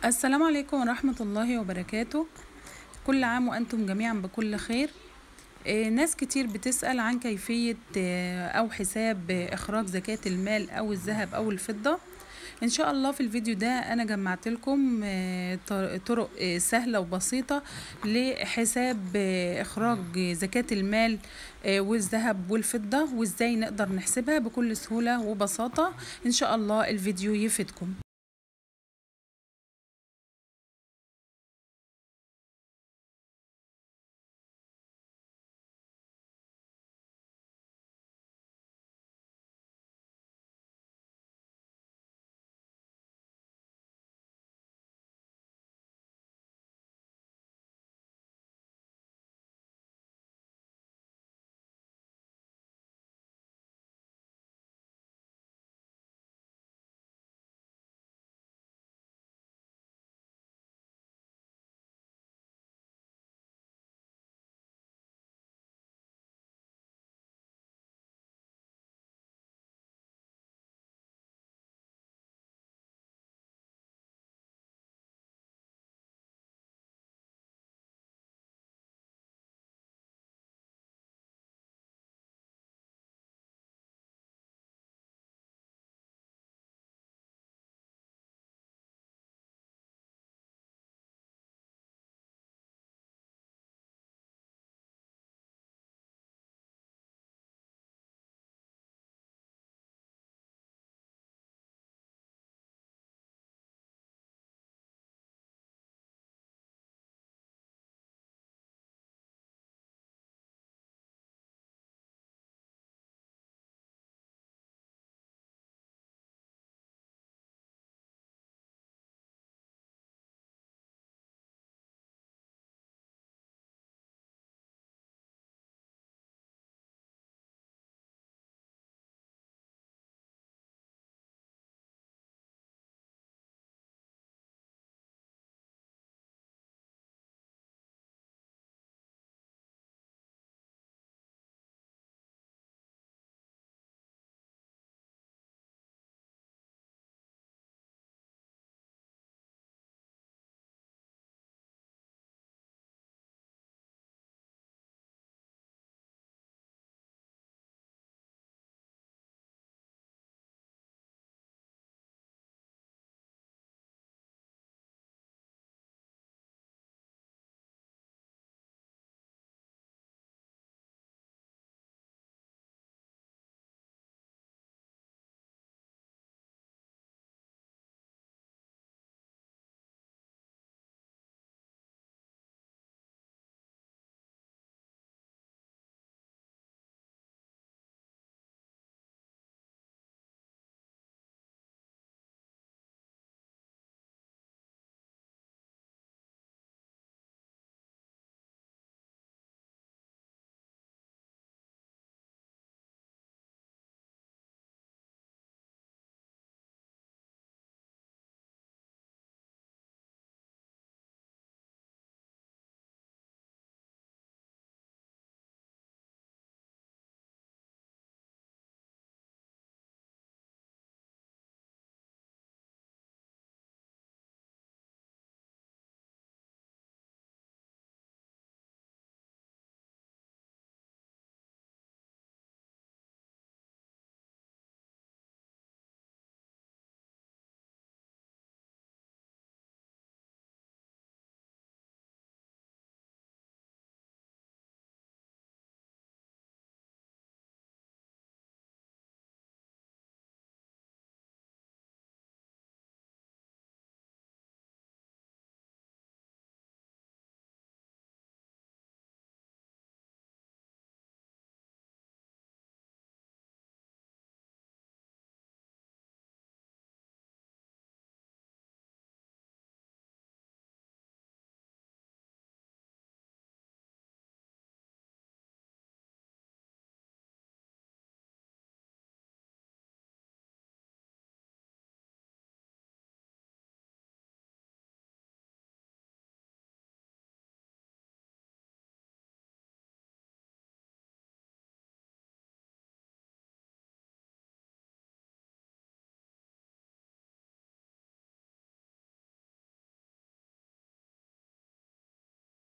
السلام عليكم ورحمة الله وبركاته كل عام وأنتم جميعا بكل خير آه، ناس كتير بتسأل عن كيفية آه، أو حساب آه، إخراج زكاة المال أو الذهب أو الفضة إن شاء الله في الفيديو ده أنا جمعت لكم آه، طر- طرق آه، سهلة وبسيطة لحساب آه، إخراج زكاة المال آه، والذهب والفضة وإزاي نقدر نحسبها بكل سهولة وبساطة إن شاء الله الفيديو يفيدكم